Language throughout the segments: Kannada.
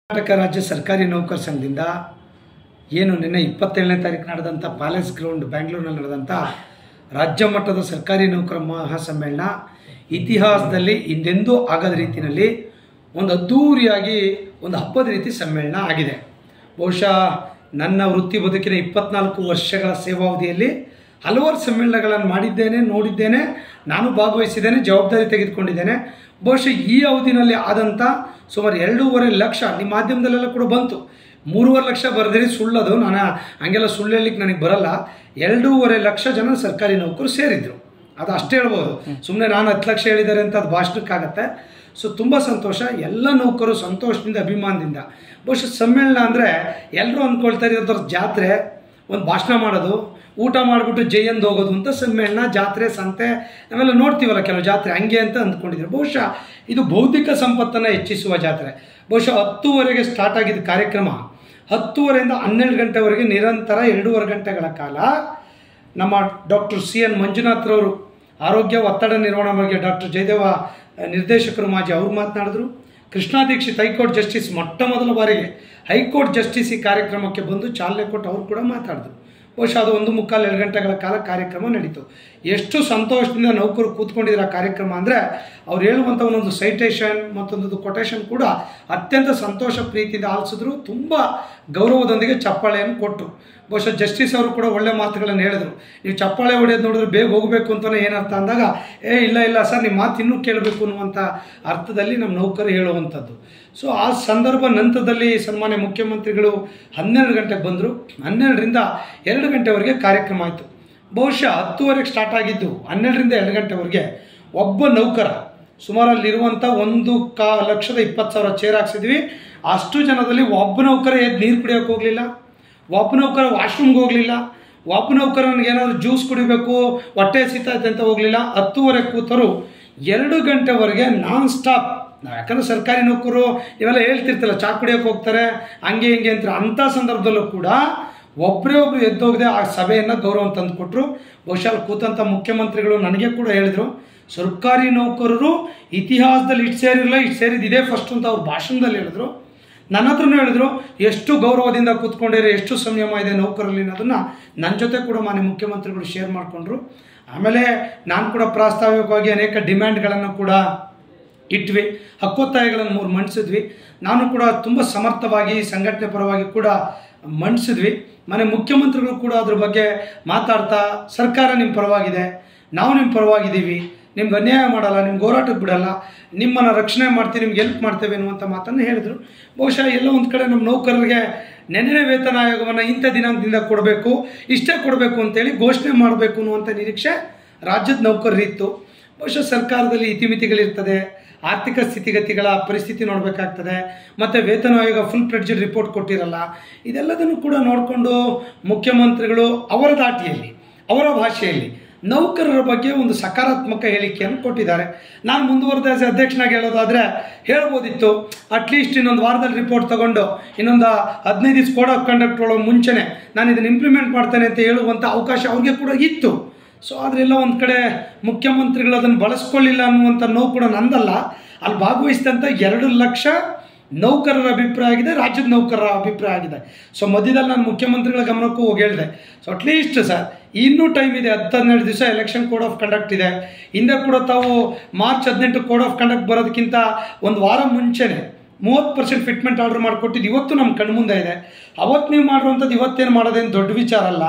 ಕರ್ನಾಟಕ ರಾಜ್ಯ ಸರ್ಕಾರಿ ನೌಕರ ಸಂಘದಿಂದ ಏನು ನಿನ್ನೆ ಇಪ್ಪತ್ತೇಳನೇ ತಾರೀಕು ನಡೆದಂಥ ಪ್ಯಾಲೇಸ್ ಗ್ರೌಂಡ್ ಬ್ಯಾಂಗ್ಳೂರಿನಲ್ಲಿ ನಡೆದಂಥ ರಾಜ್ಯ ಮಟ್ಟದ ಸರ್ಕಾರಿ ನೌಕರ ಮಹಾಸಮ್ಮೇಳನ ಇತಿಹಾಸದಲ್ಲಿ ಹಿಂದೆಂದೂ ಆಗದ ರೀತಿಯಲ್ಲಿ ಒಂದು ಅದ್ಧೂರಿಯಾಗಿ ಒಂದು ಹಬ್ಬದ ರೀತಿ ಸಮ್ಮೇಳನ ಆಗಿದೆ ಬಹುಶಃ ನನ್ನ ವೃತ್ತಿ ಬದುಕಿನ ಇಪ್ಪತ್ನಾಲ್ಕು ವರ್ಷಗಳ ಸೇವಾವಧಿಯಲ್ಲಿ ಹಲವಾರು ಸಮ್ಮೇಳನಗಳನ್ನು ಮಾಡಿದ್ದೇನೆ ನೋಡಿದ್ದೇನೆ ನಾನು ಭಾಗವಹಿಸಿದ್ದೇನೆ ಜವಾಬ್ದಾರಿ ತೆಗೆದುಕೊಂಡಿದ್ದೇನೆ ಬಹುಶಃ ಈ ಅವಧಿನಲ್ಲಿ ಆದಂಥ ಸುಮಾರು ಎರಡೂವರೆ ಲಕ್ಷ ನಿಮ್ಮ ಮಾಧ್ಯಮದಲ್ಲೆಲ್ಲ ಕೂಡ ಬಂತು ಮೂರುವರೆ ಲಕ್ಷ ಬರೆದಿರಿ ಸುಳ್ಳದು ನಾನು ಹಂಗೆಲ್ಲ ಸುಳ್ಳು ಹೇಳಲಿಕ್ಕೆ ನನಗೆ ಬರಲ್ಲ ಎರಡೂವರೆ ಲಕ್ಷ ಜನ ಸರ್ಕಾರಿ ನೌಕರು ಸೇರಿದ್ರು ಅದು ಅಷ್ಟೇ ಹೇಳ್ಬೋದು ಸುಮ್ಮನೆ ನಾನು ಹತ್ತು ಲಕ್ಷ ಹೇಳಿದ್ದಾರೆ ಅಂತ ಅದು ಭಾಷಣಕ್ಕಾಗತ್ತೆ ಸೊ ತುಂಬ ಸಂತೋಷ ಎಲ್ಲ ನೌಕರು ಸಂತೋಷದಿಂದ ಅಭಿಮಾನದಿಂದ ಬಹುಶಃ ಸಮ್ಮೇಳನ ಅಂದರೆ ಎಲ್ಲರೂ ಅಂದ್ಕೊಳ್ತಾರೆ ಅದ್ರ ಜಾತ್ರೆ ಒಂದು ಭಾಷಣ ಮಾಡೋದು ಊಟ ಮಾಡಿಬಿಟ್ಟು ಜೈಯಂದು ಹೋಗೋದು ಅಂತ ಸಮ್ಮೇಳನ ಜಾತ್ರೆ ಸಂತೆ ನಾವೆಲ್ಲ ನೋಡ್ತೀವಲ್ಲ ಕೆಲವು ಜಾತ್ರೆ ಹಂಗೆ ಅಂತ ಅಂದ್ಕೊಂಡಿದ್ರು ಬಹುಶಃ ಇದು ಬೌದ್ಧಿಕ ಸಂಪತ್ತನ್ನು ಹೆಚ್ಚಿಸುವ ಜಾತ್ರೆ ಬಹುಶಃ ಹತ್ತುವರೆಗೆ ಸ್ಟಾರ್ಟ್ ಆಗಿದ್ದ ಕಾರ್ಯಕ್ರಮ ಹತ್ತುವರೆಯಿಂದ ಹನ್ನೆರಡು ಗಂಟೆವರೆಗೆ ನಿರಂತರ ಎರಡೂವರೆ ಗಂಟೆಗಳ ಕಾಲ ನಮ್ಮ ಡಾಕ್ಟರ್ ಸಿ ಎನ್ ಮಂಜುನಾಥ್ರವರು ಆರೋಗ್ಯ ಒತ್ತಡ ನಿರ್ವಹಣಾ ಬಗ್ಗೆ ಡಾಕ್ಟರ್ ಜಯದೇವ ನಿರ್ದೇಶಕರು ಮಾಜಿ ಅವ್ರು ಮಾತನಾಡಿದ್ರು ಕೃಷ್ಣಾ ದೀಕ್ಷಿತ್ ಹೈಕೋರ್ಟ್ ಜಸ್ಟಿಸ್ ಮೊಟ್ಟ ಮೊದಲ ಬಾರಿಗೆ ಹೈಕೋರ್ಟ್ ಜಸ್ಟಿಸ್ ಈ ಕಾರ್ಯಕ್ರಮಕ್ಕೆ ಬಂದು ಚಾಲನೆ ಕೊಟ್ಟು ಅವರು ಕೂಡ ಮಾತಾಡಿದ್ರು ಬಹುಶಃ ಅದು ಒಂದು ಮುಕ್ಕಾಲು ಎರಡು ಗಂಟೆಗಳ ಕಾಲ ಕಾರ್ಯಕ್ರಮ ನಡೀತು ಎಷ್ಟು ಸಂತೋಷದಿಂದ ನೌಕರು ಕೂತ್ಕೊಂಡಿದ್ರು ಆ ಕಾರ್ಯಕ್ರಮ ಅಂದರೆ ಅವ್ರು ಹೇಳುವಂಥ ಒಂದೊಂದು ಸೈಟೇಷನ್ ಮತ್ತೊಂದು ಕೊಟೇಶನ್ ಕೂಡ ಅತ್ಯಂತ ಸಂತೋಷ ಪ್ರೀತಿಯಿಂದ ಆಲಿಸಿದ್ರು ತುಂಬ ಗೌರವದೊಂದಿಗೆ ಚಪ್ಪಾಳೆಯನ್ನು ಕೊಟ್ಟರು ಬಹುಶಃ ಜಸ್ಟಿಸ್ ಅವರು ಕೂಡ ಒಳ್ಳೆ ಮಾತುಗಳನ್ನು ಹೇಳಿದ್ರು ನೀವು ಚಪ್ಪಾಳೆ ಹೊಡೆಯೋದು ನೋಡಿದ್ರೆ ಬೇಗ ಹೋಗಬೇಕು ಅಂತಲೇ ಏನರ್ಥ ಅಂದಾಗ ಏ ಇಲ್ಲ ಇಲ್ಲ ಸರ್ ನಿಮ್ಮ ಮಾತು ಇನ್ನೂ ಕೇಳಬೇಕು ಅನ್ನುವಂಥ ಅರ್ಥದಲ್ಲಿ ನಮ್ಮ ನೌಕರು ಹೇಳುವಂಥದ್ದು ಸೊ ಆ ಸಂದರ್ಭ ನಂತರದಲ್ಲಿ ಸನ್ಮಾನ್ಯ ಮುಖ್ಯಮಂತ್ರಿಗಳು ಹನ್ನೆರಡು ಗಂಟೆಗೆ ಬಂದರು ಹನ್ನೆರಡರಿಂದ ಎರಡು ಗಂಟೆವರೆಗೆ ಕಾರ್ಯಕ್ರಮ ಆಯಿತು ಬಹುಶಃ ಹತ್ತುವರೆಗೆ ಸ್ಟಾರ್ಟ್ ಆಗಿದ್ದು ಹನ್ನೆರಡರಿಂದ ಎರಡು ಗಂಟೆವರೆಗೆ ಒಬ್ಬ ನೌಕರ ಸುಮಾರು ಅಲ್ಲಿರುವಂಥ ಒಂದು ಕಾ ಲಕ್ಷದ ಇಪ್ಪತ್ತು ಸಾವಿರ ಚೇರ್ ಹಾಕ್ಸಿದ್ವಿ ಅಷ್ಟು ಜನದಲ್ಲಿ ಒಬ್ಬ ನೌಕರ ಎದ್ದು ನೀರು ಕುಡಿಯೋಕೆ ಹೋಗಲಿಲ್ಲ ಒಬ್ಬ ನೌಕರ ವಾಶ್ರೂಮ್ಗೆ ಹೋಗಲಿಲ್ಲ ಒಬ್ಬ ನೌಕರನಿಗೆ ಏನಾದರೂ ಜ್ಯೂಸ್ ಕುಡಿಬೇಕು ಹೊಟ್ಟೆ ಹಸಿತೈತೆ ಅಂತ ಹೋಗಲಿಲ್ಲ ಹತ್ತುವರೆ ಕೂತರು ಎರಡು ಗಂಟೆವರೆಗೆ ನಾನ್ ಸ್ಟಾಪ್ ನಾವು ಯಾಕಂದ್ರೆ ಸರ್ಕಾರಿ ನೌಕರು ಇವೆಲ್ಲ ಹೇಳ್ತಿರ್ತಲ್ಲ ಚಾ ಕುಡಿಯೋಕೆ ಹೋಗ್ತಾರೆ ಹಂಗೆ ಹಿಂಗೆ ಅಂತ ಅಂಥ ಸಂದರ್ಭದಲ್ಲೂ ಕೂಡ ಒಬ್ಬರೇ ಒಬ್ರು ಎದ್ದೋಗದೆ ಆ ಸಭೆಯನ್ನು ಗೌರವ ತಂದು ಕೊಟ್ಟರು ಬಹುಶಃ ಅಲ್ಲಿ ಕೂತಂಥ ಮುಖ್ಯಮಂತ್ರಿಗಳು ನನಗೆ ಕೂಡ ಹೇಳಿದರು ಸರ್ಕಾರಿ ನೌಕರರು ಇತಿಹಾಸದಲ್ಲಿ ಇಟ್ಟು ಸೇರಿರಲ್ಲ ಇಟ್ಟು ಸೇರಿದ್ದು ಇದೇ ಫಸ್ಟ್ ಅಂತ ಅವ್ರು ಭಾಷಣದಲ್ಲಿ ಹೇಳಿದ್ರು ನನ್ನ ಹತ್ರನೂ ಹೇಳಿದ್ರು ಎಷ್ಟು ಗೌರವದಿಂದ ಕೂತ್ಕೊಂಡಿರೋ ಎಷ್ಟು ಸಂಯಮ ಇದೆ ನೌಕರಲ್ಲಿ ಅನ್ನೋದನ್ನು ನನ್ನ ಜೊತೆ ಕೂಡ ಮಾನ್ಯ ಮುಖ್ಯಮಂತ್ರಿಗಳು ಶೇರ್ ಮಾಡಿಕೊಂಡ್ರು ಆಮೇಲೆ ನಾನು ಕೂಡ ಪ್ರಾಸ್ತಾವಿಕವಾಗಿ ಅನೇಕ ಡಿಮ್ಯಾಂಡ್ಗಳನ್ನು ಕೂಡ ಇಟ್ವಿ ಹಕ್ಕೊತ್ತಾಯಗಳನ್ನು ಮೂರು ಮಂಡಿಸಿದ್ವಿ ನಾನು ಕೂಡ ತುಂಬ ಸಮರ್ಥವಾಗಿ ಸಂಘಟನೆ ಪರವಾಗಿ ಕೂಡ ಮಂಡಿಸಿದ್ವಿ ಮನೆ ಮುಖ್ಯಮಂತ್ರಿಗಳು ಕೂಡ ಅದ್ರ ಬಗ್ಗೆ ಮಾತಾಡ್ತಾ ಸರ್ಕಾರ ನಿಮ್ಮ ಪರವಾಗಿದೆ ನಾವು ನಿಮ್ಮ ಪರವಾಗಿದ್ದೀವಿ ನಿಮ್ಗೆ ಅನ್ಯಾಯ ಮಾಡಲ್ಲ ನಿಮ್ಗೆ ಹೋರಾಟಕ್ಕೆ ಬಿಡಲ್ಲ ನಿಮ್ಮನ್ನು ರಕ್ಷಣೆ ಮಾಡ್ತೀವಿ ನಿಮ್ಗೆ ಹೆಲ್ಪ್ ಮಾಡ್ತೇವೆ ಅನ್ನುವಂಥ ಮಾತನ್ನು ಹೇಳಿದರು ಬಹುಶಃ ಎಲ್ಲ ಒಂದು ಕಡೆ ನಮ್ಮ ನೌಕರರಿಗೆ ನೆನ್ನೆ ವೇತನ ಆಯೋಗವನ್ನು ಇಂಥ ದಿನಾಂಕದಿಂದ ಕೊಡಬೇಕು ಇಷ್ಟೇ ಕೊಡಬೇಕು ಅಂತೇಳಿ ಘೋಷಣೆ ಮಾಡಬೇಕು ಅನ್ನುವಂಥ ನಿರೀಕ್ಷೆ ರಾಜ್ಯದ ನೌಕರರಿತ್ತು ಬಹುಶಃ ಸರ್ಕಾರದಲ್ಲಿ ಇತಿಮಿತಿಗಳಿರ್ತದೆ ಆರ್ಥಿಕ ಸ್ಥಿತಿಗತಿಗಳ ಪರಿಸ್ಥಿತಿ ನೋಡಬೇಕಾಗ್ತದೆ ಮತ್ತು ವೇತನ ಆಯೋಗ ಫುಲ್ ಪ್ರೆಡ್ಜೆಡ್ ರಿಪೋರ್ಟ್ ಕೊಟ್ಟಿರಲ್ಲ ಇದೆಲ್ಲದನ್ನು ಕೂಡ ನೋಡಿಕೊಂಡು ಮುಖ್ಯಮಂತ್ರಿಗಳು ಅವರ ದಾಟಿಯಲ್ಲಿ ಅವರ ಭಾಷೆಯಲ್ಲಿ ನೌಕರರ ಬಗ್ಗೆ ಒಂದು ಸಕಾರಾತ್ಮಕ ಹೇಳಿಕೆಯನ್ನು ಕೊಟ್ಟಿದ್ದಾರೆ ನಾನು ಮುಂದುವರೆದ ಅಧ್ಯಕ್ಷನಾಗಿ ಹೇಳೋದಾದರೆ ಹೇಳ್ಬೋದಿತ್ತು ಅಟ್ಲೀಸ್ಟ್ ಇನ್ನೊಂದು ವಾರದಲ್ಲಿ ರಿಪೋರ್ಟ್ ತಗೊಂಡು ಇನ್ನೊಂದು ಹದಿನೈದು ದಿವಸ ಕೋಡ್ ಆಫ್ ಕಂಡಕ್ಟ್ ಒಳಗೆ ಮುಂಚೆನೆ ನಾನು ಇದನ್ನು ಇಂಪ್ಲಿಮೆಂಟ್ ಮಾಡ್ತೇನೆ ಅಂತ ಹೇಳುವಂಥ ಅವಕಾಶ ಅವ್ರಿಗೆ ಕೂಡ ಇತ್ತು ಸೊ ಆದ್ರೆಲ್ಲ ಒಂದು ಕಡೆ ಮುಖ್ಯಮಂತ್ರಿಗಳು ಅದನ್ನು ಬಳಸ್ಕೊಳ್ಳಿಲ್ಲ ಅನ್ನುವಂಥ ನೋವು ಕೂಡ ನಂದಲ್ಲ ಅಲ್ಲಿ ಭಾಗವಹಿಸಿದಂಥ ಎರಡು ಲಕ್ಷ ನೌಕರರ ಅಭಿಪ್ರಾಯ ಆಗಿದೆ ರಾಜ್ಯದ ನೌಕರರ ಅಭಿಪ್ರಾಯ ಆಗಿದೆ ಸೊ ಮಧ್ಯದಲ್ಲಿ ನಾನು ಮುಖ್ಯಮಂತ್ರಿಗಳ ಗಮನಕ್ಕೂ ಹೋಗಿ ಹೇಳಿದೆ ಸೊ ಅಟ್ಲೀಸ್ಟ್ ಸರ್ ಇನ್ನೂ ಟೈಮ್ ಇದೆ ಹತ್ತು ಹನ್ನೆರಡು ದಿವಸ ಎಲೆಕ್ಷನ್ ಕೋಡ್ ಆಫ್ ಕಂಡಕ್ಟ್ ಇದೆ ಹಿಂದೆ ಕೂಡ ತಾವು ಮಾರ್ಚ್ ಹದಿನೆಂಟು ಕೋಡ್ ಆಫ್ ಕಂಡಕ್ಟ್ ಬರೋದಕ್ಕಿಂತ ಒಂದು ವಾರ ಮುಂಚೆನೆ ಮೂವತ್ತು ಪರ್ಸೆಂಟ್ ಫಿಟ್ಮೆಂಟ್ ಆರ್ಡರ್ ಮಾಡಿಕೊಟ್ಟಿದ್ದು ಇವತ್ತು ನಮ್ಮ ಕಣ್ಮುಂದೆ ಇದೆ ಅವತ್ತು ನೀವು ಮಾಡಿರುವಂಥದ್ದು ಇವತ್ತೇನು ಮಾಡೋದೇನು ದೊಡ್ಡ ವಿಚಾರ ಅಲ್ಲ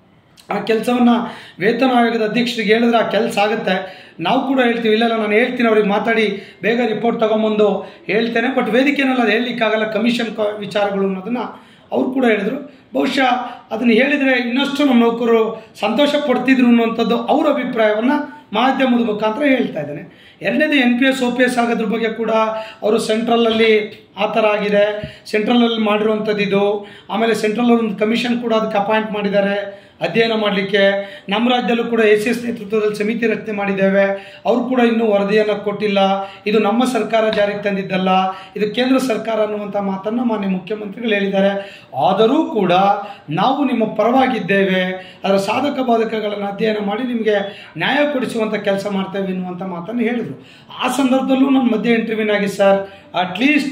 ಆ ಕೆಲಸವನ್ನು ವೇತನ ಆಯೋಗದ ಅಧ್ಯಕ್ಷರಿಗೆ ಹೇಳಿದ್ರೆ ಆ ಕೆಲಸ ಆಗುತ್ತೆ ನಾವು ಕೂಡ ಹೇಳ್ತೀವಿ ಇಲ್ಲೆಲ್ಲ ನಾನು ಹೇಳ್ತೀನಿ ಅವ್ರಿಗೆ ಮಾತಾಡಿ ಬೇಗ ರಿಪೋರ್ಟ್ ತೊಗೊಂಬಂದು ಹೇಳ್ತೇನೆ ಬಟ್ ವೇದಿಕೆನಲ್ಲಿ ಅದು ಹೇಳಲಿಕ್ಕಾಗಲ್ಲ ಕಮಿಷನ್ ಕ ವಿಚಾರಗಳು ಅನ್ನೋದನ್ನು ಅವ್ರು ಕೂಡ ಹೇಳಿದರು ಬಹುಶಃ ಅದನ್ನು ಹೇಳಿದರೆ ಇನ್ನಷ್ಟು ನಮ್ಮ ನೌಕರರು ಸಂತೋಷ ಪಡ್ತಿದ್ರು ಅನ್ನುವಂಥದ್ದು ಅವ್ರ ಅಭಿಪ್ರಾಯವನ್ನು ಮಾಧ್ಯಮದ ಮುಖಾಂತರ ಹೇಳ್ತಾ ಇದ್ದೇನೆ ಎರಡನೇದು N P S O P S ಆಗೋದ್ರ ಬಗ್ಗೆ ಕೂಡ ಅವರು ಸೆಂಟ್ರಲಲ್ಲಿ ಆ ಥರ ಆಗಿದೆ ಸೆಂಟ್ರಲಲ್ಲಿ ಮಾಡಿರುವಂಥದ್ದು ಇದು ಆಮೇಲೆ ಸೆಂಟ್ರಲ್ ಒಂದು ಕಮಿಷನ್ ಕೂಡ ಅದಕ್ಕೆ ಅಪಾಯಿಂಟ್ ಮಾಡಿದ್ದಾರೆ ಅಧ್ಯಯನ ಮಾಡಲಿಕ್ಕೆ ನಮ್ಮ ರಾಜ್ಯದಲ್ಲೂ ಕೂಡ ಎಸ್ ಎಸ್ ನೇತೃತ್ವದಲ್ಲಿ ಸಮಿತಿ ರಚನೆ ಮಾಡಿದ್ದೇವೆ ಅವರು ಕೂಡ ಇನ್ನೂ ವರದಿಯನ್ನು ಕೊಟ್ಟಿಲ್ಲ ಇದು ನಮ್ಮ ಸರ್ಕಾರ ಜಾರಿಗೆ ತಂದಿದ್ದಲ್ಲ ಇದು ಕೇಂದ್ರ ಸರ್ಕಾರ ಅನ್ನುವಂಥ ಮಾತನ್ನು ಮಾನ್ಯ ಮುಖ್ಯಮಂತ್ರಿಗಳು ಹೇಳಿದ್ದಾರೆ ಆದರೂ ಕೂಡ ನಾವು ನಿಮ್ಮ ಪರವಾಗಿದ್ದೇವೆ ಅದರ ಸಾಧಕ ಬಾಧಕಗಳನ್ನು ಅಧ್ಯಯನ ಮಾಡಿ ನಿಮಗೆ ನ್ಯಾಯ ಕೊಡಿಸುವಂಥ ಕೆಲಸ ಮಾಡ್ತೇವೆ ಎನ್ನುವಂಥ ಮಾತನ್ನು ಹೇಳಿದರು ಆ ಸಂದರ್ಭದಲ್ಲೂ ನಾನು ಮಧ್ಯೆ ಇಂಟರ್ವ್ಯೂನಾಗಿ ಸರ್ ಅಟ್ಲೀಸ್ಟ್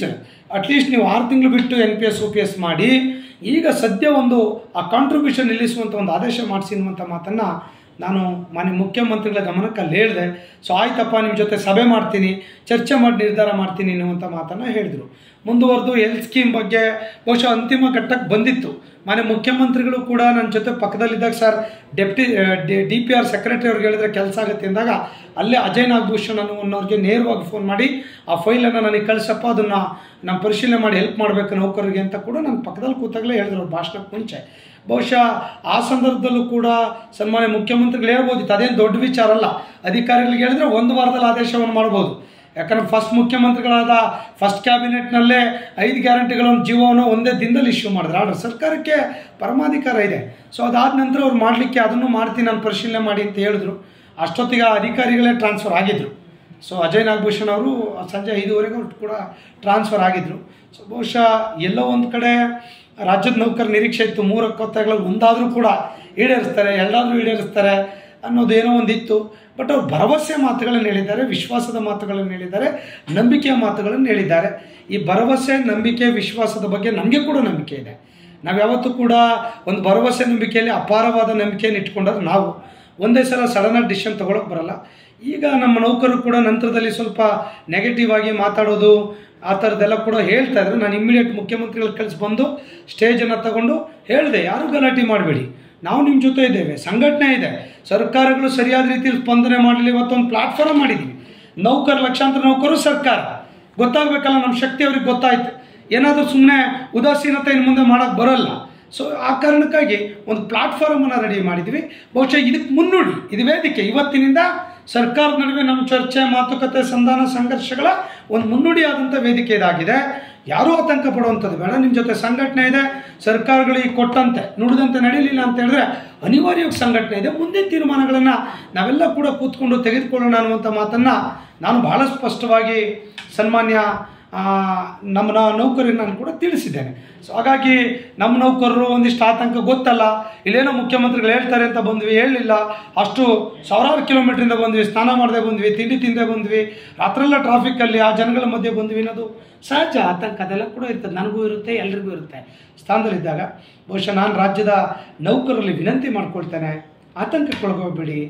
ಅಟ್ಲೀಸ್ಟ್ ನೀವು ಆರು ತಿಂಗಳು ಬಿಟ್ಟು N P S O P S ಮಾಡಿ ಈಗ ಸದ್ಯ ಒಂದು ಆ ಕಾಂಟ್ರಿಬ್ಯೂಷನ್ ನಿಲ್ಲಿಸುವಂಥ ಒಂದು ಆದೇಶ ಮಾಡಿಸಿ ಅನ್ನುವಂಥ ಮಾತನ್ನು ನಾನು ಮಾನ್ಯ ಮುಖ್ಯಮಂತ್ರಿಗಳ ಗಮನಕ್ಕೆ ಅಲ್ಲಿ ಹೇಳಿದೆ ಸೊ ಆಯ್ತಪ್ಪ ನಿಮ್ಮ ಜೊತೆ ಸಭೆ ಮಾಡ್ತೀನಿ ಚರ್ಚೆ ಮಾಡಿ ನಿರ್ಧಾರ ಮಾಡ್ತೀನಿ ಅನ್ನುವಂಥ ಮಾತನ್ನು ಹೇಳಿದರು ಮುಂದುವರೆದು ಹೆಲ್ತ್ ಸ್ಕೀಮ್ ಬಗ್ಗೆ ಬಹುಶಃ ಅಂತಿಮ ಘಟ್ಟಕ್ಕೆ ಬಂದಿತ್ತು ಮಾನ್ಯ ಮುಖ್ಯಮಂತ್ರಿಗಳು ಕೂಡ ನನ್ನ ಜೊತೆ ಪಕ್ಕದಲ್ಲಿದ್ದಾಗ sir deputy D P R secretary ಅವ್ರಿಗೆ ಹೇಳಿದ್ರೆ ಕೆಲಸ ಆಗುತ್ತೆ ಅಂದಾಗ ಅಲ್ಲೇ ಅಜಯ್ ನಾಗಭೂಷಣ್ ಅನ್ನೋರಿಗೆ ನೇರವಾಗಿ ಫೋನ್ ಮಾಡಿ ಆ ಫೈಲನ್ನು ನನಗೆ ಕಳಿಸಪ್ಪ ಅದನ್ನು ನಾನು ಪರಿಶೀಲನೆ ಮಾಡಿ ಹೆಲ್ಪ್ ಮಾಡಬೇಕು ನೌಕರರಿಗೆ ಅಂತ ಕೂಡ ನನ್ನ ಪಕ್ಕದಲ್ಲಿ ಕೂತಾಗಲೇ ಹೇಳಿದ್ರು ಅವ್ರ ಭಾಷಣಕ್ಕೆ ಮುಂಚೆ ಬಹುಶಃ ಆ ಸಂದರ್ಭದಲ್ಲೂ ಕೂಡ ಸನ್ಮಾನ್ಯ ಮುಖ್ಯಮಂತ್ರಿಗಳು ಹೇಳ್ಬೋದಿತ್ತು ಅದೇನು ದೊಡ್ಡ ವಿಚಾರ ಅಲ್ಲ ಅಧಿಕಾರಿಗಳಿಗೆ ಹೇಳಿದ್ರೆ ಒಂದು ವಾರದಲ್ಲಿ ಆದೇಶವನ್ನು ಮಾಡ್ಬೋದು ಯಾಕಂದ್ರೆ ಫಸ್ಟ್ ಮುಖ್ಯಮಂತ್ರಿಗಳಾದ ಫಸ್ಟ್ ಕ್ಯಾಬಿನೆಟ್ನಲ್ಲೇ ಐದು ಗ್ಯಾರಂಟಿಗಳನ್ನು ಜೀವವನ್ನು ಒಂದೇ ದಿನದಲ್ಲಿ ಇಶ್ಯೂ ಮಾಡಿದ್ರು ಆರ್ಡರ್ ಸರ್ಕಾರಕ್ಕೆ ಪರಮಾಧಿಕಾರ ಇದೆ ಸೊ ಅದಾದ ನಂತರ ಅವ್ರು ಮಾಡಲಿಕ್ಕೆ ಅದನ್ನು ಮಾಡ್ತೀನಿ ನಾನು ಪರಿಶೀಲನೆ ಮಾಡಿ ಅಂತ ಹೇಳಿದ್ರು ಅಷ್ಟೊತ್ತಿಗೆ ಆ ಅಧಿಕಾರಿಗಳೇ ಟ್ರಾನ್ಸ್ಫರ್ ಆಗಿದ್ದರು ಸೊ ಅಜಯ್ ನಾಗಭೂಷಣ್ ಅವರು ಸಂಜೆ ಐದುವರೆಗೆ ಅವ್ರು ಕೂಡ ಟ್ರಾನ್ಸ್ಫರ್ ಆಗಿದ್ದರು ಸೊ ಬಹುಶಃ ಎಲ್ಲೋ ಒಂದು ಕಡೆ ರಾಜ್ಯದ ನೌಕರ ನಿರೀಕ್ಷೆ ಇತ್ತು ಮೂರು ಒಕ್ಕತ್ತಾಗಳಲ್ಲಿ ಒಂದಾದರೂ ಕೂಡ ಈಡೇರಿಸ್ತಾರೆ ಎಲ್ಲಾದರೂ ಈಡೇರಿಸ್ತಾರೆ ಅನ್ನೋದೇನೋ ಒಂದಿತ್ತು ಬಟ್ ಅವ್ರು ಭರವಸೆ ಮಾತುಗಳನ್ನು ಹೇಳಿದ್ದಾರೆ ವಿಶ್ವಾಸದ ಮಾತುಗಳನ್ನು ಹೇಳಿದ್ದಾರೆ ನಂಬಿಕೆಯ ಮಾತುಗಳನ್ನು ಹೇಳಿದ್ದಾರೆ ಈ ಭರವಸೆ ನಂಬಿಕೆ ವಿಶ್ವಾಸದ ಬಗ್ಗೆ ನಮಗೆ ಕೂಡ ನಂಬಿಕೆ ಇದೆ ನಾವು ಯಾವತ್ತೂ ಕೂಡ ಒಂದು ಭರವಸೆ ನಂಬಿಕೆಯಲ್ಲಿ ಅಪಾರವಾದ ನಂಬಿಕೆಯನ್ನು ಇಟ್ಕೊಂಡ್ರೆ ನಾವು ಒಂದೇ ಸಲ ಸಡನ್ನಾಗಿ ಡಿಸಿಷನ್ ತೊಗೊಳಕ್ಕೆ ಬರಲ್ಲ ಈಗ ನಮ್ಮ ನೌಕರರು ಕೂಡ ನಂತರದಲ್ಲಿ ಸ್ವಲ್ಪ ನೆಗೆಟಿವ್ ಆಗಿ ಮಾತಾಡೋದು ಆ ಥರದ್ದೆಲ್ಲ ಕೂಡ ಹೇಳ್ತಾ ಇದ್ರು ನಾನು ಇಮ್ಮಿಡಿಯೇಟ್ ಮುಖ್ಯಮಂತ್ರಿಗಳ ಕಳಿಸಿ ಬಂದು ಸ್ಟೇಜನ್ನು ತಗೊಂಡು ಹೇಳಿದೆ ಯಾರು ಗಲಾಟೆ ಮಾಡಬೇಡಿ ನಾವು ನಿಮ್ಮ ಜೊತೆ ಇದ್ದೇವೆ ಸಂಘಟನೆ ಇದೆ ಸರ್ಕಾರಗಳು ಸರಿಯಾದ ರೀತಿಯಲ್ಲಿ ಸ್ಪಂದನೆ ಮಾಡಲಿ ಇವತ್ತೊಂದು ಪ್ಲಾಟ್ಫಾರ್ಮ್ ಮಾಡಿದ್ದೀವಿ ನೌಕರ ಲಕ್ಷಾಂತರ ನೌಕರು ಸರ್ಕಾರ ಗೊತ್ತಾಗಬೇಕಲ್ಲ ನಮ್ಮ ಶಕ್ತಿ ಅವ್ರಿಗೆ ಗೊತ್ತಾಯ್ತು ಏನಾದರೂ ಸುಮ್ಮನೆ ಉದಾಸೀನತೆ ಇನ್ನು ಮುಂದೆ ಮಾಡೋಕ್ಕೆ ಬರೋಲ್ಲ ಸೊ ಆ ಕಾರಣಕ್ಕಾಗಿ ಒಂದು ಪ್ಲಾಟ್ಫಾರ್ಮನ್ನು ರೆಡಿ ಮಾಡಿದ್ವಿ ಬಹುಶಃ ಇದಕ್ಕೆ ಮುನ್ನುಡಿ ಇದು ವೇದಿಕೆ ಇವತ್ತಿನಿಂದ ಸರ್ಕಾರದ ನಡುವೆ ನಮ್ಮ ಚರ್ಚೆ ಮಾತುಕತೆ ಸಂಧಾನ ಸಂಘರ್ಷಗಳ ಒಂದು ಮುನ್ನುಡಿಯಾದಂಥ ವೇದಿಕೆ ಇದಾಗಿದೆ ಯಾರೂ ಆತಂಕ ಪಡುವಂಥದ್ದು ಬೇಡ ನಿಮ್ಮ ಜೊತೆ ಸಂಘಟನೆ ಇದೆ ಸರ್ಕಾರಗಳಿಗೆ ಕೊಟ್ಟಂತೆ ನುಡಿದಂತೆ ನಡೀಲಿಲ್ಲ ಅಂತ ಹೇಳಿದ್ರೆ ಅನಿವಾರ್ಯವಾಗಿ ಸಂಘಟನೆ ಇದೆ ಮುಂದಿನ ತೀರ್ಮಾನಗಳನ್ನು ನಾವೆಲ್ಲ ಕೂಡ ಕೂತ್ಕೊಂಡು ತೆಗೆದುಕೊಳ್ಳೋಣ ಅನ್ನುವಂಥ ಮಾತನ್ನು ನಾನು ಬಹಳ ಸ್ಪಷ್ಟವಾಗಿ ಸನ್ಮಾನ್ಯ ಆ, ನಮ್ಮ ನ- ನೌಕರಿಗೆ ನಾನು ಕೂಡ ತಿಳಿಸಿದ್ದೇನೆ ಸೊ ಹಾಗಾಗಿ ನಮ್ಮ ನೌಕರರು ಒಂದಿಷ್ಟು ಆತಂಕ ಗೊತ್ತಲ್ಲ ಇಲ್ಲೇನೋ ಮುಖ್ಯಮಂತ್ರಿಗಳು ಹೇಳ್ತಾರೆ ಅಂತ ಬಂದ್ವಿ ಹೇಳಲಿಲ್ಲ ಅಷ್ಟು ಸಾವಿರಾರು ಕಿಲೋಮೀಟ್ರಿಂದ ಬಂದ್ವಿ ಸ್ನಾನ ಮಾಡದೆ ಬಂದ್ವಿ ತಿಂಡಿ ತಿಂದೆ ಬಂದ್ವಿ ರಾತ್ರೆಲ್ಲ ಟ್ರಾಫಿಕ್ಕಲ್ಲಿ ಆ ಜನಗಳ ಮಧ್ಯೆ ಬಂದ್ವಿ ಅನ್ನೋದು ಸಹಜ ಆತಂಕ ಅದೆಲ್ಲ ಕೂಡ ಇರ್ತದೆ ನನಗೂ ಇರುತ್ತೆ ಎಲ್ರಿಗೂ ಇರುತ್ತೆ ಸ್ಥಾನದಲ್ಲಿದ್ದಾಗ ಬಹುಶಃ ನಾನು ರಾಜ್ಯದ ನೌಕರರಲ್ಲಿ ವಿನಂತಿ ಮಾಡ್ಕೊಳ್ತೇನೆ ಆತಂಕಕ್ಕೊಳಗೋಗ್ಬೇಡಿ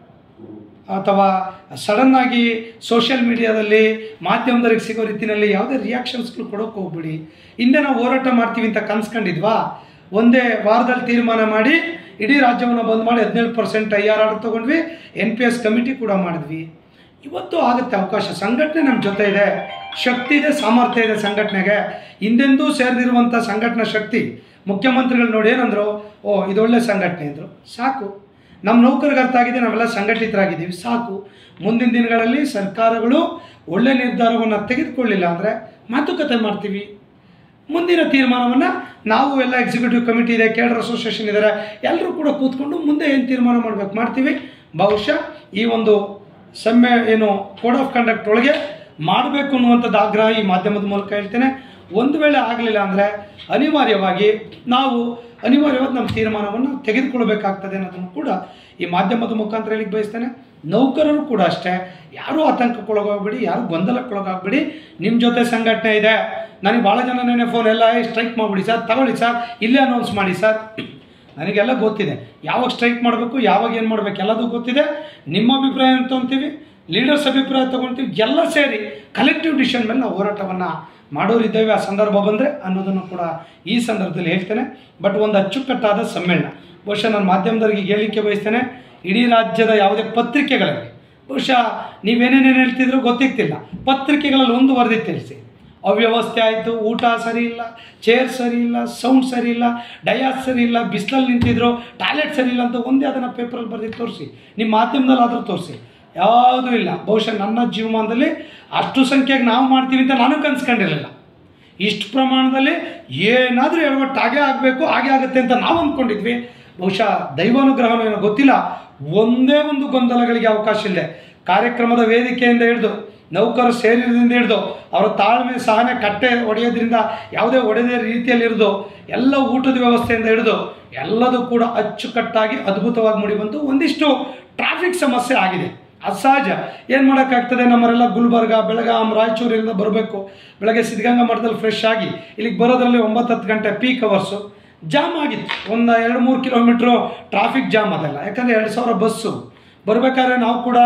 ಅಥವಾ ಸಡನ್ನಾಗಿ ಸೋಷಿಯಲ್ ಮೀಡಿಯಾದಲ್ಲಿ ಮಾಧ್ಯಮದವರಿಗೆ ಸಿಗೋ ರೀತಿಯಲ್ಲಿ ಯಾವುದೇ ರಿಯಾಕ್ಷನ್ಸ್ಗಳು ಕೊಡೋಕೆ ಹೋಗ್ಬಿಡಿ ಹಿಂದೆ ನಾವು ಹೋರಾಟ ಮಾಡ್ತೀವಿ ಅಂತ ಕನ್ಸ್ಕೊಂಡಿದ್ವಾ ಒಂದೇ ವಾರದಲ್ಲಿ ತೀರ್ಮಾನ ಮಾಡಿ ಇಡೀ ರಾಜ್ಯವನ್ನು ಬಂದ್ ಮಾಡಿ ಹದಿನೇಳು ಪರ್ಸೆಂಟ್ ಐ ಆರ್ ಆರ್ ತೊಗೊಂಡ್ವಿ ಎನ್ ಪಿ ಎಸ್ ಕಮಿಟಿ ಕೂಡ ಮಾಡಿದ್ವಿ ಇವತ್ತು ಆಗುತ್ತೆ ಅವಕಾಶ ಸಂಘಟನೆ ನಮ್ಮ ಜೊತೆ ಇದೆ ಶಕ್ತಿ ಇದೆ ಸಾಮರ್ಥ್ಯ ಇದೆ ಸಂಘಟನೆಗೆ ಹಿಂದೆಂದೂ ಸೇರಿದಿರುವಂಥ ಸಂಘಟನಾ ಶಕ್ತಿ ಮುಖ್ಯಮಂತ್ರಿಗಳು ನೋಡಿ ಏನಂದ್ರು ಓ ಇದೊಳ್ಳೆ ಸಂಘಟನೆ ಅಂದರು ಸಾಕು ನಮ್ಮ ನೌಕರಿಗೆ ಅರ್ಥ ಆಗಿದೆ ನಾವೆಲ್ಲ ಸಂಘಟಿತರಾಗಿದ್ದೀವಿ ಸಾಕು ಮುಂದಿನ ದಿನಗಳಲ್ಲಿ ಸರ್ಕಾರಗಳು ಒಳ್ಳೆ ನಿರ್ಧಾರವನ್ನು ತೆಗೆದುಕೊಳ್ಳಿಲ್ಲ ಅಂದರೆ ಮಾತುಕತೆ ಮಾಡ್ತೀವಿ ಮುಂದಿನ ತೀರ್ಮಾನವನ್ನು ನಾವು ಎಲ್ಲ ಎಕ್ಸಿಕ್ಯೂಟಿವ್ ಕಮಿಟಿ ಇದೆ ಕೇಡರ್ ಅಸೋಸಿಯೇಷನ್ ಇದ್ದಾರೆ ಎಲ್ಲರೂ ಕೂಡ ಕೂತ್ಕೊಂಡು ಮುಂದೆ ಏನು ತೀರ್ಮಾನ ಮಾಡಬೇಕು ಮಾಡ್ತೀವಿ ಬಹುಶಃ ಈ ಒಂದು ಸಮ್ಮೆ ಏನು ಕೋಡ್ ಆಫ್ ಕಂಡಕ್ಟ್ ಒಳಗೆ ಮಾಡಬೇಕು ಅನ್ನುವಂಥದ್ದು ಆಗ್ರಹ ಈ ಮಾಧ್ಯಮದ ಮೂಲಕ ಹೇಳ್ತೇನೆ ಒಂದು ವೇಳೆ ಆಗಲಿಲ್ಲ ಅಂದರೆ ಅನಿವಾರ್ಯವಾಗಿ ನಾವು ಅನಿವಾರ್ಯವಾಗಿ ನಮ್ಮ ತೀರ್ಮಾನವನ್ನು ತೆಗೆದುಕೊಳ್ಬೇಕಾಗ್ತದೆ ಅನ್ನೋದನ್ನು ಕೂಡ ಈ ಮಾಧ್ಯಮದ ಮುಖಾಂತರ ಹೇಳಿಕ್ಕೆ ಬಯಸ್ತೇನೆ ನೌಕರರು ಕೂಡ ಅಷ್ಟೇ ಯಾರೂ ಆತಂಕಕ್ಕೊಳಗಾಗಬೇಡಿ ಯಾರೂ ಗೊಂದಲಕ್ಕೊಳಗಾಗಬೇಡಿ ನಿಮ್ಮ ಜೊತೆ ಸಂಘಟನೆ ಇದೆ ನನಗೆ ಭಾಳ ಜನ ನೆನೆ ಫೋನ್ ಎಲ್ಲ ಸ್ಟ್ರೈಕ್ ಮಾಡಿಬಿಡಿ ಸರ್ ತಗೊಳ್ಳಿ ಸರ್ ಇಲ್ಲೇ ಅನೌನ್ಸ್ ಮಾಡಿ ಸರ್ ನನಗೆಲ್ಲ ಗೊತ್ತಿದೆ ಯಾವಾಗ ಸ್ಟ್ರೈಕ್ ಮಾಡಬೇಕು ಯಾವಾಗ ಏನು ಮಾಡಬೇಕು ಎಲ್ಲದೂ ಗೊತ್ತಿದೆ ನಿಮ್ಮ ಅಭಿಪ್ರಾಯ ಅಂತ ತೊಗೊತೀವಿ ಲೀಡರ್ಸ್ ಅಭಿಪ್ರಾಯ ತೊಗೊಳ್ತೀವಿ ಎಲ್ಲ ಸೇರಿ ಕಲೆಕ್ಟಿವ್ ಡಿಸಿಷನ್ ಮೇಲೆ ನಾವು ಹೋರಾಟವನ್ನು ಮಾಡೋರಿದ್ದೇವೆ ಆ ಸಂದರ್ಭ ಬಂದರೆ ಅನ್ನೋದನ್ನು ಕೂಡ ಈ ಸಂದರ್ಭದಲ್ಲಿ ಹೇಳ್ತೇನೆ ಬಟ್ ಒಂದು ಅಚ್ಚುಕಟ್ಟಾದ ಸಮ್ಮೇಳನ ಬಹುಶಃ ನಾನು ಮಾಧ್ಯಮದವರಿಗೆ ಹೇಳಲಿಕ್ಕೆ ಬಯಸ್ತೇನೆ ಇಡೀ ರಾಜ್ಯದ ಯಾವುದೇ ಪತ್ರಿಕೆಗಳಲ್ಲಿ ಬಹುಶಃ ನೀವೇನೇನೇನು ಹೇಳ್ತಿದ್ರು ಗೊತ್ತಿಗ್ತಿಲ್ಲ ಪತ್ರಿಕೆಗಳಲ್ಲಿ ಒಂದು ವರದಿ ತಿಳಿಸಿ ಅವ್ಯವಸ್ಥೆ ಆಯಿತು ಊಟ ಸರಿ ಇಲ್ಲ ಚೇರ್ ಸರಿ ಇಲ್ಲ ಸೌಂಡ್ ಸರಿ ಇಲ್ಲ ಡಯಾಸ್ ಸರಿ ಇಲ್ಲ ಬಿಸಿಲಲ್ಲಿ ನಿಂತಿದ್ರು ಟಾಯ್ಲೆಟ್ ಸರಿ ಇಲ್ಲ ಅಂತ ಒಂದೇ ಅದನ್ನು ಪೇಪರಲ್ಲಿ ಬರೆದು ತೋರಿಸಿ ನಿಮ್ಮ ಮಾಧ್ಯಮದಲ್ಲಿ ಆದರೂ ತೋರಿಸಿ ಯಾವುದೂ ಇಲ್ಲ ಬಹುಶಃ ನನ್ನ ಜೀವಮಾನದಲ್ಲಿ ಅಷ್ಟು ಸಂಖ್ಯೆಗೆ ನಾವು ಮಾಡ್ತೀವಿ ಅಂತ ನಾನು ಕನ್ಸ್ಕೊಂಡಿರಲಿಲ್ಲ ಇಷ್ಟು ಪ್ರಮಾಣದಲ್ಲಿ ಏನಾದರೂ ಎಡವಟ್ಟು ಹಾಗೆ ಆಗಬೇಕು ಹಾಗೆ ಆಗುತ್ತೆ ಅಂತ ನಾವು ಅಂದ್ಕೊಂಡಿದ್ವಿ ಬಹುಶಃ ದೈವಾನುಗ್ರಹನೋ ಏನೋ ಗೊತ್ತಿಲ್ಲ ಒಂದೇ ಒಂದು ಗೊಂದಲಗಳಿಗೆ ಅವಕಾಶ ಇಲ್ಲ ಕಾರ್ಯಕ್ರಮದ ವೇದಿಕೆಯಿಂದ ಹಿಡಿದು ನೌಕರರು ಸೇರಿದ್ರಿಂದ ಹಿಡಿದು ಅವರ ತಾಳ್ಮೆ ಸಹನೆ ಕಟ್ಟೆ ಒಡೆಯೋದ್ರಿಂದ ಯಾವುದೇ ಒಡೆದ ರೀತಿಯಲ್ಲಿ ಹಿಡಿದು ಎಲ್ಲ ಊಟದ ವ್ಯವಸ್ಥೆಯಿಂದ ಹಿಡಿದು ಎಲ್ಲದೂ ಕೂಡ ಅಚ್ಚುಕಟ್ಟಾಗಿ ಅದ್ಭುತವಾಗಿ ಮೂಡಿ ಬಂತು ಒಂದಿಷ್ಟು ಟ್ರಾಫಿಕ್ ಸಮಸ್ಯೆ ಆಗಿದೆ ಅಸಹಜ ಏನು ಮಾಡೋಕ್ಕಾಗ್ತದೆ ನಮ್ಮರೆಲ್ಲ ಗುಲ್ಬರ್ಗ ಬೆಳಗಾಂ ರಾಯಚೂರಿಂದ ಬರಬೇಕು ಬೆಳಗ್ಗೆ ಸಿದ್ಧಗಂಗಾ ಮಠದಲ್ಲಿ ಫ್ರೆಶ್ ಆಗಿ ಇಲ್ಲಿಗೆ ಬರೋದ್ರಲ್ಲಿ ಒಂಬತ್ತು ಹತ್ತು ಗಂಟೆ ಪೀಕ್ ಅವರ್ಸು ಜಾಮ್ ಆಗಿತ್ತು ಒಂದು ಎರಡು ಮೂರು ಕಿಲೋಮೀಟ್ರು ಟ್ರಾಫಿಕ್ ಜಾಮ್ ಅದೆಲ್ಲ ಯಾಕಂದರೆ ಎರಡು ಸಾವಿರ ಬಸ್ಸು ಬರಬೇಕಾದ್ರೆ ನಾವು ಕೂಡ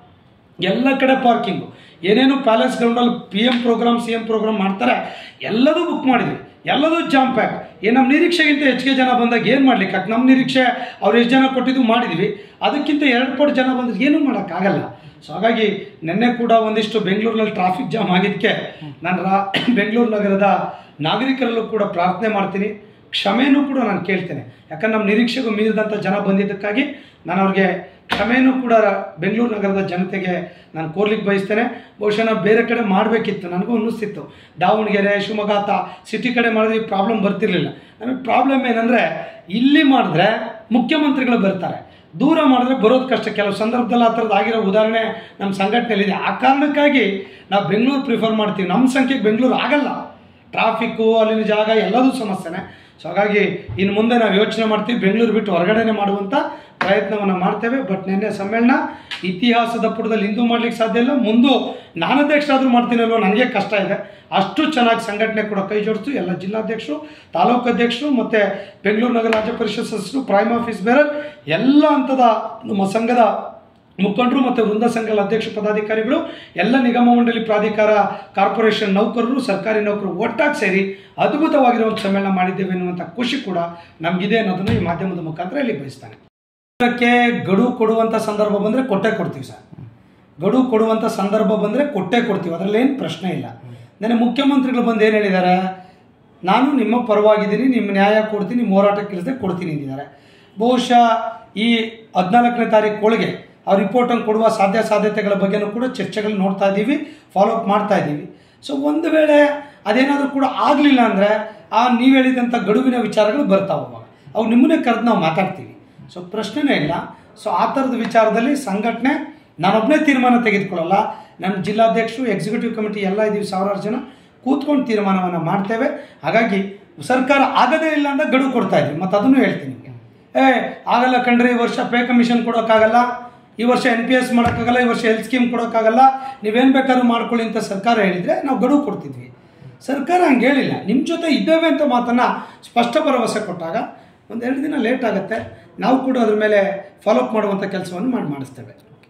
ಎಲ್ಲ ಕಡೆ ಪಾರ್ಕಿಂಗು ಏನೇನು ಪ್ಯಾಲೇಸ್ ಗ್ರೌಂಡಲ್ಲಿ P M program C M program ಮಾಡ್ತಾರೆ ಎಲ್ಲದೂ ಬುಕ್ ಮಾಡಿದ್ವಿ ಎಲ್ಲದೂ ಜಾಮ್ ಪ್ಯಾಕ್ ಏನು ನಮ್ಮ ನಿರೀಕ್ಷೆಗಿಂತ ಹೆಚ್ಚಿಗೆ ಜನ ಬಂದಾಗ ಏನು ಮಾಡ್ಲಿಕ್ಕೆ ಆಗ್- ನಮ್ಮ ನಿರೀಕ್ಷೆ ಅವ್ರು ಎಷ್ಟು ಜನ ಕೊಟ್ಟಿದ್ದು ಮಾಡಿದ್ವಿ ಅದಕ್ಕಿಂತ ಎರಡು ಪಟ್ಟು ಜನ ಬಂದ್ರೆ ಏನೂ ಮಾಡೋಕ್ಕಾಗಲ್ಲ ಸೊ ಹಾಗಾಗಿ ನಿನ್ನೆ ಕೂಡ ಒಂದಿಷ್ಟು ಬೆಂಗಳೂರಿನಲ್ಲಿ ಟ್ರಾಫಿಕ್ ಜಾಮ್ ಆಗಿದ್ದಕ್ಕೆ ನಾನು ರಾ ಬೆಂಗಳೂರು ನಗರದ ನಾಗರಿಕರಲ್ಲೂ ಕೂಡ ಪ್ರಾರ್ಥನೆ ಮಾಡ್ತೀನಿ ಕ್ಷಮೆನೂ ಕೂಡ ನಾನು ಕೇಳ್ತೇನೆ ಯಾಕಂದ್ರೆ ನಮ್ಮ ನಿರೀಕ್ಷೆಗೂ ಮೀರಿದಂಥ ಜನ ಬಂದಿದ್ದಕ್ಕಾಗಿ ನಾನು ಅವ್ರಿಗೆ ಕ್ಷಮೆನೂ ಕೂಡ ಬೆಂಗಳೂರು ನಗರದ ಜನತೆಗೆ ನಾನು ಕೋರ್ಲಿಕ್ಕೆ ಬಯಸ್ತೇನೆ ಬಹುಶಃ ನಾವು ಬೇರೆ ಕಡೆ ಮಾಡಬೇಕಿತ್ತು ನನಗೂ ಅನ್ನಿಸ್ತಿತ್ತು ದಾವಣಗೆರೆ ಶಿವಮೊಗ್ಗ ತಾ ಸಿಟಿ ಕಡೆ ಮಾಡಿದ್ರೆ ಈ ಪ್ರಾಬ್ಲಮ್ ಬರ್ತಿರ್ಲಿಲ್ಲ ನಮಗೆ ಪ್ರಾಬ್ಲಮ್ ಏನಂದರೆ ಇಲ್ಲಿ ಮಾಡಿದ್ರೆ ಮುಖ್ಯಮಂತ್ರಿಗಳು ಬರ್ತಾರೆ ದೂರ ಮಾಡಿದ್ರೆ ಬರೋದು ಕಷ್ಟ ಕೆಲವು ಸಂದರ್ಭದಲ್ಲಿ ಆ ಥರದ್ದು ಆಗಿರೋ ಉದಾಹರಣೆ ನಮ್ಮ ಸಂಘಟನೆಯಲ್ಲಿದೆ ಆ ಕಾರಣಕ್ಕಾಗಿ ನಾವು ಬೆಂಗಳೂರು ಪ್ರಿಫರ್ ಮಾಡ್ತೀವಿ ನಮ್ಮ ಸಂಖ್ಯೆಗೆ ಬೆಂಗಳೂರು ಆಗಲ್ಲ ಟ್ರಾಫಿಕ್ಕು ಅಲ್ಲಿನ ಜಾಗ ಎಲ್ಲದೂ ಸಮಸ್ಯೆನೇ ಸೊ ಹಾಗಾಗಿ ಇನ್ನು ಮುಂದೆ ನಾವು ಯೋಚನೆ ಮಾಡ್ತೀವಿ ಬೆಂಗಳೂರು ಬಿಟ್ಟು ಹೊರಗಡೆನೆ ಮಾಡುವಂಥ ಪ್ರಯತ್ನವನ್ನು ಮಾಡ್ತೇವೆ ಬಟ್ ನಿನ್ನೆ ಸಮ್ಮೇಳನ ಇತಿಹಾಸದ ಪುಟದಲ್ಲಿ ಇಂದು ಮಾಡ್ಲಿಕ್ಕೆ ಸಾಧ್ಯ ಇಲ್ಲ ಮುಂದೆ ನಾನು ಅಧ್ಯಕ್ಷರಾದರೂ ಮಾಡ್ತೀನಲ್ವ ನನಗೆ ಕಷ್ಟ ಇದೆ ಅಷ್ಟು ಚೆನ್ನಾಗಿ ಸಂಘಟನೆ ಕೂಡ ಕೈ ಜೋಡಿಸ್ತು ಎಲ್ಲ ಜಿಲ್ಲಾಧ್ಯಕ್ಷರು ತಾಲೂಕು ಅಧ್ಯಕ್ಷರು ಮತ್ತು ಬೆಂಗಳೂರು ನಗರ ರಾಜ್ಯ ಪರಿಷತ್ ಸದಸ್ಯರು ಪ್ರೈಮ್ ಆಫೀಸ್ ಬೇರೆ ಎಲ್ಲ ಹಂತದ ನಮ್ಮ ಸಂಘದ ಮುಖಂಡರು ಮತ್ತು ವೃಂದ ಸಂಘದ ಅಧ್ಯಕ್ಷ ಪದಾಧಿಕಾರಿಗಳು ಎಲ್ಲ ನಿಗಮ ಮಂಡಳಿ ಪ್ರಾಧಿಕಾರ ಕಾರ್ಪೊರೇಷನ್ ನೌಕರರು ಸರ್ಕಾರಿ ನೌಕರರು ಒಟ್ಟಾಗಿ ಸೇರಿ ಅದ್ಭುತವಾಗಿರೋ ಒಂದು ಸಮ್ಮೇಳನ ಮಾಡಿದ್ದೇವೆ ಎನ್ನುವಂಥ ಖುಷಿ ಕೂಡ ನಮಗಿದೆ ಅನ್ನೋದನ್ನು ಈ ಮಾಧ್ಯಮದ ಮುಖಾಂತರ ಇಲ್ಲಿ ಬಯಸ್ತಾನೆ ಅದಕ್ಕೆ ಗಡುವು ಕೊಡುವಂಥ ಸಂದರ್ಭ ಬಂದರೆ ಕೊಟ್ಟೆ ಕೊಡ್ತೀವಿ ಸರ್ ಗಡುವು ಕೊಡುವಂಥ ಸಂದರ್ಭ ಬಂದರೆ ಕೊಟ್ಟೆ ಕೊಡ್ತೀವಿ ಅದರಲ್ಲಿ ಏನು ಪ್ರಶ್ನೆ ಇಲ್ಲ ನನಗೆ ಮುಖ್ಯಮಂತ್ರಿಗಳು ಬಂದು ಏನು ಹೇಳಿದ್ದಾರೆ ನಾನು ನಿಮ್ಮ ಪರವಾಗಿದ್ದೀನಿ ನಿಮ್ಮ ನ್ಯಾಯ ಕೊಡ್ತೀನಿ ನಿಮ್ಮ ಹೋರಾಟಕ್ಕೆ ಇಳಿಸದೆ ಕೊಡ್ತೀನಿ ಅಂದಿದ್ದಾರೆ ಬಹುಶಃ ಈ ಹದಿನಾಲ್ಕನೇ ತಾರೀಕು ಒಳಗೆ ಆ ರಿಪೋರ್ಟನ್ನು ಕೊಡುವ ಸಾಧ್ಯ ಸಾಧ್ಯತೆಗಳ ಬಗ್ಗೆನೂ ಕೂಡ ಚರ್ಚೆಗಳು ನೋಡ್ತಾ ಇದ್ದೀವಿ ಫಾಲೋ ಅಪ್ ಮಾಡ್ತಾ ಇದ್ದೀವಿ ಸೊ ಒಂದು ವೇಳೆ ಅದೇನಾದರೂ ಕೂಡ ಆಗಲಿಲ್ಲ ಅಂದರೆ ಆ ನೀವು ಹೇಳಿದಂಥ ಗಡುವಿನ ವಿಚಾರಗಳು ಬರ್ತಾವೆ ಅವಾಗ ಅವು ನಿಮ್ಮನ್ನೇ ಕರೆದು ನಾವು ಮಾತಾಡ್ತೀವಿ ಸೊ ಪ್ರಶ್ನೆನೇ ಇಲ್ಲ ಸೊ ಆ ಥರದ ವಿಚಾರದಲ್ಲಿ ಸಂಘಟನೆ ನಾನೊಬ್ಬನೇ ತೀರ್ಮಾನ ತೆಗೆದುಕೊಳ್ಳಲ್ಲ ನಮ್ಮ ಜಿಲ್ಲಾಧ್ಯಕ್ಷರು ಎಕ್ಸಿಕ್ಯೂಟಿವ್ ಕಮಿಟಿ ಎಲ್ಲ ಇದ್ದೀವಿ ಸಾವಿರಾರು ಜನ ಕೂತ್ಕೊಂಡು ತೀರ್ಮಾನವನ್ನು ಮಾಡ್ತೇವೆ ಹಾಗಾಗಿ ಸರ್ಕಾರ ಆಗದೇ ಇಲ್ಲ ಅಂತ ಗಡುವು ಕೊಡ್ತಾ ಇದ್ವಿ ಮತ್ತು ಅದನ್ನು ಹೇಳ್ತೀನಿ ನಿಮಗೆ ಏ ಆಗಲ್ಲ ಕಣ್ರಿ ಈ ವರ್ಷ ಪೇ ಕಮಿಷನ್ ಕೊಡೋಕ್ಕಾಗಲ್ಲ ಈ ವರ್ಷ ಎನ್ ಪಿ ಎಸ್ ಮಾಡೋಕ್ಕಾಗಲ್ಲ ಈ ವರ್ಷ ಹೆಲ್ತ್ ಸ್ಕೀಮ್ ಕೊಡೋಕ್ಕಾಗಲ್ಲ ನೀವೇನು ಬೇಕಾದ್ರೂ ಮಾಡ್ಕೊಳ್ಳಿ ಅಂತ ಸರ್ಕಾರ ಹೇಳಿದರೆ ನಾವು ಗಡುವು ಕೊಡ್ತಿದ್ವಿ ಸರ್ಕಾರ ಹಂಗೆ ಹೇಳಿಲ್ಲ ನಿಮ್ಮ ಜೊತೆ ಇದ್ದೇವೆ ಅಂತ ಮಾತನ್ನು ಸ್ಪಷ್ಟ ಭರವಸೆ ಕೊಟ್ಟಾಗ ಒಂದೆರಡು ದಿನ ಲೇಟ್ ಆಗುತ್ತೆ ನಾವು ಕೂಡ ಅದ್ರ ಮೇಲೆ ಫಾಲೋಅಪ್ ಮಾಡುವಂಥ ಕೆಲಸವನ್ನು ಮಾಡಿ ಮಾಡಿಸ್ತೇವೆ